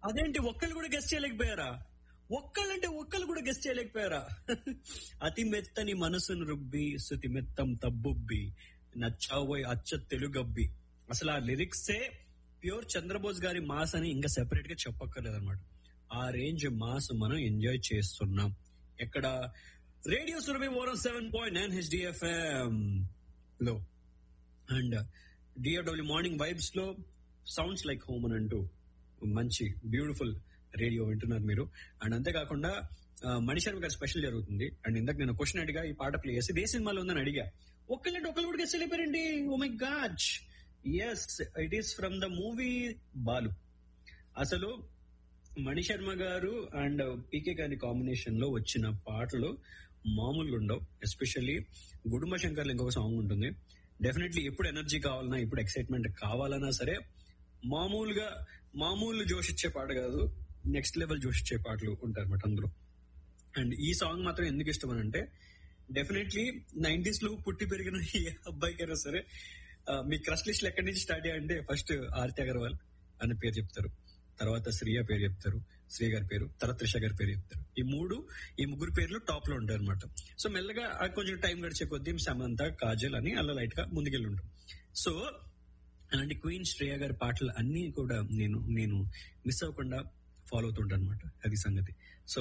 అదేంటి ఒక్కళ్ళు కూడా గెస్ట్ చేయలేకపోయారా ఒక్కళ్ళంటే ఒక్కళ్ళు కూడా గెస్ట్ చేయలేకపోయారా అతి మెత్తని మనసును రుబ్బి శృతి మెత్తం తబ్బుబ్బి నచ్చావోయ్ అచ్చ తెలుగబ్బి అసలు ఆ లిరిక్సే ప్యూర్ చంద్రబోస్ గారి మాస్ అని ఇంకా సెపరేట్ గా చెప్పక్కర్లేదు అనమాట ఆ రేంజ్ మాస్ మనం ఎంజాయ్ చేస్తున్నాం ఎక్కడ రేడియో సురభి ఓరం సెవెన్ పాయింట్ నైన్ హెచ్డిఎఫ్ఎం లో అండ్ డిఆర్డబ్ల్యూ మార్నింగ్ వైబ్స్ లో సౌండ్స్ లైక్ హోమ్ అని అంటూ మంచి బ్యూటిఫుల్ రేడియో వింటున్నారు మీరు అండ్ అంతేకాకుండా ఆ, మణిశర్మ గారి స్పెషల్ జరుగుతుంది అండ్ ఇందాక నేను క్వశ్చన్ అడిగా ఈ పాట ప్లే చేసి ఏ సినిమాలో ఉందని అడిగా ఒక్కళ్ళంటే ఒకళ్ళు కూడా గెస్ట్ వెళ్ళిపోయారండి oh my God yes it is from the movie Balu అసలు మణిశర్మ గారు అండ్ పీకే గారి కాంబినేషన్ లో వచ్చిన పాటలు మామూలుగా ఉండవు ఎస్పెషల్లీ గుడుంబ శంకర్లో ఇంకొక సాంగ్ ఉంటుంది డెఫినెట్లీ ఎప్పుడు ఎనర్జీ కావాలన్నా ఎప్పుడు ఎక్సైట్మెంట్ కావాలన్నా సరే మామూలుగా మామూలు జోష్ ఇచ్చే పాట కాదు నెక్స్ట్ లెవెల్ జోష్ ఇచ్చే పాటలు ఉంటాయి అన్నమాట అందులో అండ్ ఈ సాంగ్ మాత్రం ఎందుకు ఇష్టం అని అంటే డెఫినెట్లీ నైన్టీస్ లో పుట్టి పెరిగిన ఏ అబ్బాయికైనా సరే ఆ, మీ క్రష్ లిస్ట్ ఎక్కడి నుంచి స్టార్ట్ అయ్యాయంటే ఫస్ట్ ఆర్తి అగర్వాల్ అనే పేరు చెప్తారు తర్వాత శ్రీయ పేరు చెప్తారు శ్రీ గారి పేరు తర్వాత త్రిష గారి పేరు చెప్తారు ఈ మూడు ఈ ముగ్గురు పేర్లు టాప్ లో ఉంటాయి అనమాట సో మెల్లగా ఆ కొంచెం టైం గడిచే కొద్దీ సమంత కాజల్ అని అలా లైట్ గా ముందుకెళ్ళి ఉంటాం సో అలాంటి క్వీన్ శ్రేయ గారి పాటలు అన్ని కూడా నేను నేను మిస్ అవ్వకుండా ఫాలో అవుతుంటాను అనమాట అది సంగతి సో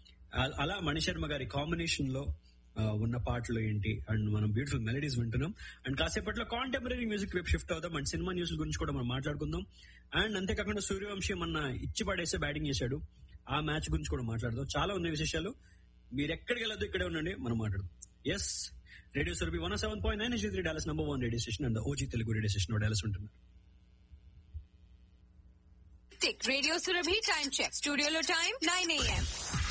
అ- అలా మణిశర్మ గారి కాంబినేషన్ లో ఆ, ఉన్న పాటలు ఏంటి అండ్ మనం బ్యూటిఫుల్ మెలడీస్ వింటున్నాం అండ్ కాసేపట్లో కాంటెంపరీ మ్యూజిక్ వైపు షిఫ్ట్ అవుతాం అండ్ సినిమా న్యూస్ గురించి కూడా మనం మాట్లాడుకుందాం అండ్ అంతేకాకుండా సూర్యవంశీ మొన్న ఇచ్చి పడేసే బ్యాటింగ్ చేశాడు ఆ మ్యాచ్ గురించి కూడా మాట్లాడదాం చాలా ఉన్నాయి విశేషాలు మీరు ఎక్కడికి వెళ్ళొద్దు ఇక్కడే ఉండండి మనం మాట్లాడదాం yes radio Surabhi one seven point nine three Dallas number one radio station and OG Telugu radio station Dallas ఉంటున్నారు Radio Surabhi time check. Studio lo time 9 a.m.